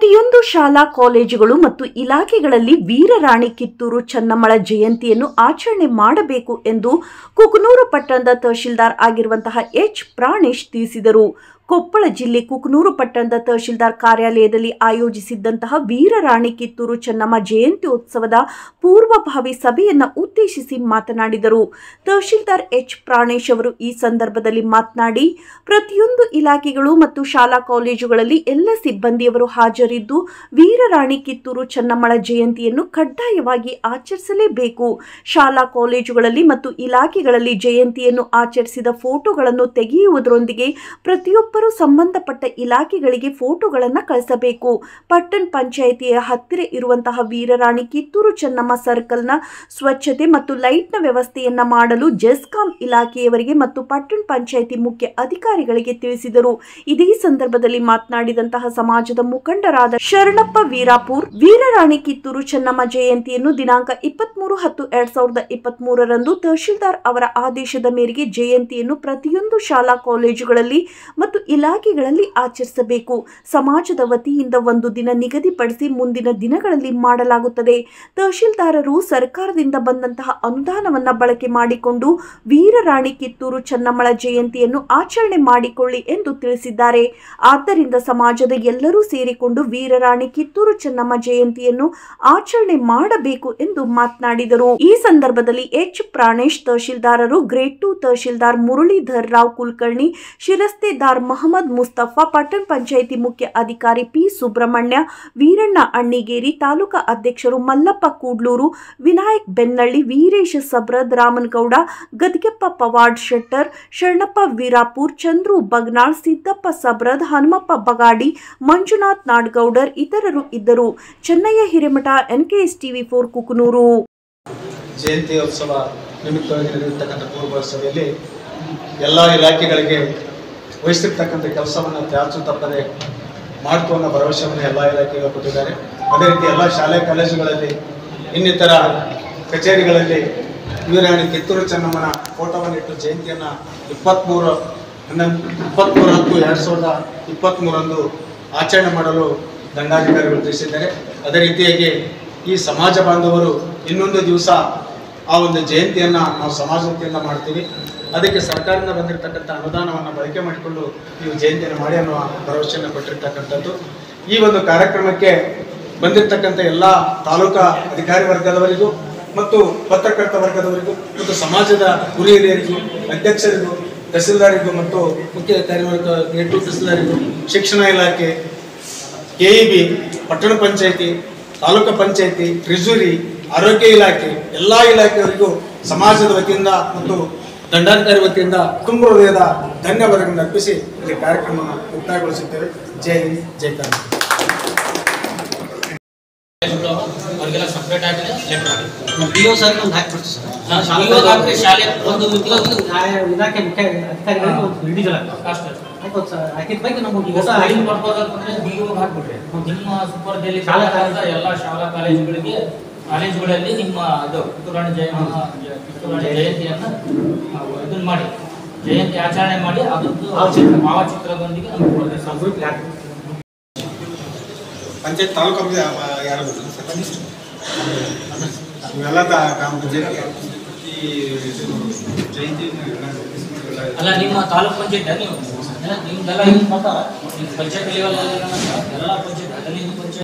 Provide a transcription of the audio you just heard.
ಪ್ರತಿಯೊಂದು ಶಾಲಾ ಕಾಲೇಜುಗಳು ಮತ್ತು ಇಲಾಖೆಗಳಲ್ಲಿ ವೀರರಾಣಿ ಕಿತ್ತೂರು ಚೆನ್ನಮ್ಮಳ ಜಯಂತಿಯನ್ನು ಆಚರಣೆ ಮಾಡಬೇಕು ಎಂದು ಕುಕನೂರು ಪಟ್ಟಣದ ತಹಶೀಲ್ದಾರ್ ಆಗಿರುವಂತಹ ಎಚ್ ಪ್ರಾಣೇಶ್ ತಿಳಿಸಿದರು ಕೊಪ್ಪಳ ಜಿಲ್ಲೆ ಕುಕನೂರು ಪಟ್ಟಣದ ತಹಶೀಲ್ದಾರ್ ಕಾರ್ಯಾಲಯದಲ್ಲಿ ಆಯೋಜಿಸಿದ್ದಂತಹ ವೀರರಾಣಿ ಕಿತ್ತೂರು ಚೆನ್ನಮ್ಮ ಜಯಂತಿ ಉತ್ಸವದ ಪೂರ್ವಭಾವಿ ಸಭೆಯನ್ನ ಉದ್ದೇಶಿಸಿ ಮಾತನಾಡಿದರು ತಹಶೀಲ್ದಾರ್ ಎಚ್ ಪ್ರಾಣೇಶ್ ಅವರು ಈ ಸಂದರ್ಭದಲ್ಲಿ ಮಾತನಾಡಿ ಪ್ರತಿಯೊಂದು ಇಲಾಖೆಗಳು ಮತ್ತು ಶಾಲಾ ಕಾಲೇಜುಗಳಲ್ಲಿ ಎಲ್ಲ ಸಿಬ್ಬಂದಿಯವರು ಹಾಜರಿದ್ದು ವೀರರಾಣಿ ಕಿತ್ತೂರು ಚೆನ್ನಮ್ಮಳ ಜಯಂತಿಯನ್ನು ಕಡ್ಡಾಯವಾಗಿ ಆಚರಿಸಲೇಬೇಕು ಶಾಲಾ ಕಾಲೇಜುಗಳಲ್ಲಿ ಮತ್ತು ಇಲಾಖೆಗಳಲ್ಲಿ ಜಯಂತಿಯನ್ನು ಆಚರಿಸಿದ ಫೋಟೋಗಳನ್ನು ತೆಗೆಯುವುದರೊಂದಿಗೆ ಪ್ರತಿಯೊಬ್ಬರು ಸಂಬಂಧಪಟ್ಟ ಇಲಾಖೆಗಳಿಗೆ ಫೋಟೋಗಳನ್ನು ಕಳಿಸಬೇಕು ಪಟ್ಟಣ ಪಂಚಾಯಿತಿಯ ಹತ್ತಿರ ಇರುವಂತಹ ವೀರರಾಣಿ ಕಿತ್ತೂರು ಚೆನ್ನಮ್ಮ ಸರ್ಕಲ್ನ ಸ್ವಚ್ಛತೆ ಮತ್ತು ಲೈಟ್ನ ವ್ಯವಸ್ಥೆಯನ್ನ ಮಾಡಲು ಜೆಸ್ಕಾಂ ಇಲಾಖೆಯವರಿಗೆ ಮತ್ತು ಪಟ್ಟಣ ಪಂಚಾಯಿತಿ ಮುಖ್ಯ ಅಧಿಕಾರಿಗಳಿಗೆ ತಿಳಿಸಿದರು ಇದೇ ಸಂದರ್ಭದಲ್ಲಿ ಮಾತನಾಡಿದಂತಹ ಸಮಾಜದ ಮುಖಂಡರಾದ ಶರಣಪ್ಪ ವೀರಾಪುರ್ ವೀರರಾಣಿ ಕಿತ್ತೂರು ಚೆನ್ನಮ್ಮ ಜಯಂತಿಯನ್ನು ದಿನಾಂಕ ಇಪ್ಪತ್ಮೂರು ಹತ್ತು ಎರಡ್ ಸಾವಿರದ ಇಪ್ಪತ್ತ್ ಮೂರರಂದು ತಹಶೀಲ್ದಾರ್ ಅವರ ಆದೇಶದ ಮೇರೆಗೆ ಜಯಂತಿಯನ್ನು ಪ್ರತಿಯೊಂದು ಶಾಲಾ ಕಾಲೇಜುಗಳಲ್ಲಿ ಮತ್ತು ಇಲಾಖೆಗಳಲ್ಲಿ ಆಚರಿಸಬೇಕು ಸಮಾಜದ ವತಿಯಿಂದ ಒಂದು ದಿನ ನಿಗದಿಪಡಿಸಿ ಮುಂದಿನ ದಿನಗಳಲ್ಲಿ ಮಾಡಲಾಗುತ್ತದೆ ತಹಶೀಲ್ದಾರರು ಸರ್ಕಾರದಿಂದ ಬಂದಂತಹ ಅನುದಾನವನ್ನ ಬಳಕೆ ಮಾಡಿಕೊಂಡು ವೀರರಾಣಿ ಕಿತ್ತೂರು ಚೆನ್ನಮ್ಮಳ ಜಯಂತಿಯನ್ನು ಆಚರಣೆ ಮಾಡಿಕೊಳ್ಳಿ ಎಂದು ತಿಳಿಸಿದ್ದಾರೆ ಆದ್ದರಿಂದ ಸಮಾಜದ ಎಲ್ಲರೂ ಸೇರಿಕೊಂಡು ವೀರರಾಣಿ ಕಿತ್ತೂರು ಚೆನ್ನಮ್ಮ ಜಯಂತಿಯನ್ನು ಆಚರಣೆ ಮಾಡಬೇಕು ಎಂದು ಮಾತನಾಡಿದರು ಈ ಸಂದರ್ಭದಲ್ಲಿ ಎಚ್ ಪ್ರಾಣೇಶ್ ತಹಶೀಲ್ದಾರರು ಗ್ರೇಡ್ ಟು ತಹಶೀಲ್ದಾರ್ ಮುರಳೀಧರ್ ರಾವ್ ಕುಲಕರ್ಣಿ ಶಿರಸ್ತೆದಾರ್ ಮಹಮ್ಮದ್ ಮುಸ್ತಫಾ ಪಟ್ಟಣ ಪಂಚಾಯಿತಿ ಮುಖ್ಯ ಅಧಿಕಾರಿ ಪಿ ಸುಬ್ರಹ್ಮಣ್ಯ ವೀರಣ್ಣ ಅಣ್ಣಿಗೇರಿ ತಾಲೂಕಾ ಅಧ್ಯಕ್ಷರು ಮಲ್ಲಪ್ಪ ಕೂಡ್ಲೂರು ವಿನಾಯಕ್ ಬೆನ್ನಳ್ಳಿ ವೀರೇಶ ಸಬ್ರದ್ ರಾಮನಗೌಡ ಗದಿಗೆಪ್ಪ ಪವಾಡ್ ಶೆಟ್ಟರ್ ಶರಣಪ್ಪ ವೀರಾಪುರ್ ಚಂದ್ರು ಬಗ್ನಾಳ್ ಸಿದ್ದಪ್ಪ ಸಬ್ರದ್ ಹನುಮಪ್ಪ ಬಗಾಡಿ ಮಂಜುನಾಥ್ ನಾಡ್ಗೌಡರ್ ಇತರರು ಇದ್ದರು Chennayya Hiremath NKS TV four Kukanur ಜಯಂತಿ ಉತ್ಸವ ನಿಮಿತ್ತವಾಗಿ ನಡೆದಿರ್ತಕ್ಕಂಥ ಪೂರ್ವ ಸಭೆಯಲ್ಲಿ ಎಲ್ಲ ಇಲಾಖೆಗಳಿಗೆ ವಹಿಸಿರ್ತಕ್ಕಂಥ ಕೆಲಸವನ್ನು ತ್ಯಾಚು ತಪ್ಪದೆ ಮಾಡ್ತು ಅನ್ನೋ ಭರವಸೆಯನ್ನು ಎಲ್ಲ ಇಲಾಖೆಗಳು ಕೊಟ್ಟಿದ್ದಾರೆ ಅದೇ ರೀತಿ ಎಲ್ಲ ಶಾಲೆ ಕಾಲೇಜುಗಳಲ್ಲಿ ಇನ್ನಿತರ ಕಚೇರಿಗಳಲ್ಲಿ ವೀರಾಣಿ ಕಿತ್ತೂರು ಚೆನ್ನಮ್ಮನ ಫೋಟೋವನ್ನು ಇಟ್ಟು ಜಯಂತಿಯನ್ನು ಇಪ್ಪತ್ತ್ಮೂರು ಹನ್ನೊಂದು ಇಪ್ಪತ್ತ್ಮೂರು ಹತ್ತು ಎರಡು ಸಾವಿರದ ಇಪ್ಪತ್ತ್ಮೂರಂದು ಆಚರಣೆ ಮಾಡಲು ದಂಡಾಧಿಕಾರಿಗಳು ತಿಳಿಸಿದ್ದಾರೆ ಅದೇ ರೀತಿಯಾಗಿ ಈ ಸಮಾಜ ಬಾಂಧವರು ಇನ್ನೊಂದು ದಿವಸ ಆ ಒಂದು ಜಯಂತಿಯನ್ನು ನಾವು ಸಮಾಜ ವತಿಯಿಂದ ಮಾಡ್ತೀವಿ ಅದಕ್ಕೆ ಸರ್ಕಾರದಿಂದ ಬಂದಿರತಕ್ಕಂಥ ಅನುದಾನವನ್ನು ಬಳಕೆ ಮಾಡಿಕೊಂಡು ನೀವು ಜಯಂತಿಯನ್ನು ಮಾಡಿ ಅನ್ನುವ ಭರವಸೆಯನ್ನು ಕೊಟ್ಟಿರ್ತಕ್ಕಂಥದ್ದು ಈ ಒಂದು ಕಾರ್ಯಕ್ರಮಕ್ಕೆ ಬಂದಿರತಕ್ಕಂಥ ಎಲ್ಲ ತಾಲೂಕಾ ಅಧಿಕಾರಿ ವರ್ಗದವರಿಗೂ ಮತ್ತು ಪತ್ರಕರ್ತ ವರ್ಗದವರಿಗೂ ಮತ್ತು ಸಮಾಜದ ಗುರಿ ಹಿರಿಯರಿಗೂ ಅಧ್ಯಕ್ಷರಿಗೂ ತಹಸೀಲ್ದಾರಿಗೂ ಮತ್ತು ಮುಖ್ಯ ಕಾರ್ಯವರ್ಗ ಗ್ರೇಡ್ ಟು ತಹಸೀಲ್ದಾರಿಗೂ ಶಿಕ್ಷಣ ಇಲಾಖೆ ಕೆ ಇ ಬಿ ಪಟ್ಟಣ ಪಂಚಾಯಿತಿ ತಾಲೂಕು ಪಂಚಾಯಿತಿ ಟ್ರೆಜುರಿ ಆರೋಗ್ಯ ಇಲಾಖೆ ಎಲ್ಲ ಇಲಾಖೆಯವರಿಗೂ ಸಮಾಜದ ವತಿಯಿಂದ ಮತ್ತು ದಂಡಾಧಿಕಾರಿ ವತಿಯಿಂದ ತುಂಬ ಹೃದಯದ ಧನ್ಯವಾದಗಳನ್ನು ಅರ್ಪಿಸಿ ಈ ಕಾರ್ಯಕ್ರಮವನ್ನು ಮುಕ್ತಾಯಗೊಳಿಸುತ್ತೇವೆ ಜೈ ಹಿಂದ್ ಜೈ ಕರ್ನಾಟಕ ಅವ್ರಿಗೆಲ್ಲ ಸಪ್ರೇಟ್ ಆಗಿ ಲೆಟರ್ ಆಗಿದೆ ಡಿಒ ಸರ್ ಒಂದು ಹಾಕ್ಬಿಡ್ತು ಸರ್ ಇವಾಗ ಹಾಕ್ರಿ ಶಾಲೆ ಒಂದು ಇವಾಗ ಇಲಾಖೆ ಮುಖ್ಯ ಅಧಿಕಾರಿಗಳಿಗೆ ಒಂದು ಇಂಡಿವಿಜುವಲ್ ಅಷ್ಟೇ ಆಯ್ತು ಸರ್ ಹಾಕಿದ ಬಗ್ಗೆ ನಮಗೆ ಈಗ ಸೈನ್ ಮಾಡ್ಬೋದಂತಂದ್ರೆ ಡಿಒ ಹಾಕ್ಬಿಡ್ರಿ ನಿಮ್ಮ ಸೂಪರ್ದಲ್ಲಿ ಶಾಲಾ ಕಾಲೇಜ್ ಎಲ್ಲ ಶಾಲಾ ಕಾಲೇಜುಗಳಿಗೆ ಕಾಲೇಜುಗಳಲ್ಲಿ ನಿಮ್ಮ ಇದು ಕಿತ್ತೂರಾಣಿ ಜಯ ಕಿತ್ತೂರಾಣಿ ಜಯಂತಿಯನ್ನ ಆ, ಇದನ್ನ ಮಾಡಿ ಜಯಂತಿ ಆಚರಣೆ ಮಾಡಿ ಅದಕ್ಕೆ ಭಾವಚಿತ್ರ. ಭಾವಚಿತ್ರದೊಂದಿಗೆ ನಮ್ಗೆ ಕೊಡ್ರಿ ಸರ್. ಗ್ರೂಪ್ ಹಾಕಿ ಪಂಚಾಯತ್ ತಾಲೂಕು ಯಾರು ಇವೆಲ್ಲ ಗ್ರಾಮ ಪಂಚಾಯತ್ ಈ ಜಯಂತಿ ಅಲ್ಲ ನಿಮ್ಮ ತಾಲೂಕ್ ಪಂಚಾಯತ್ ನೀವು ಎಲ್ಲ ನಿಮ್ದೆಲ್ಲ ಹಿಂಗ್ ಮಾಡ್ತಾರ ನಿಮ್ಮ ಪಂಚಾಯತ್ ಲೆವೆಲ್ ಎಲ್ಲ ಪಂಚಾಯತ್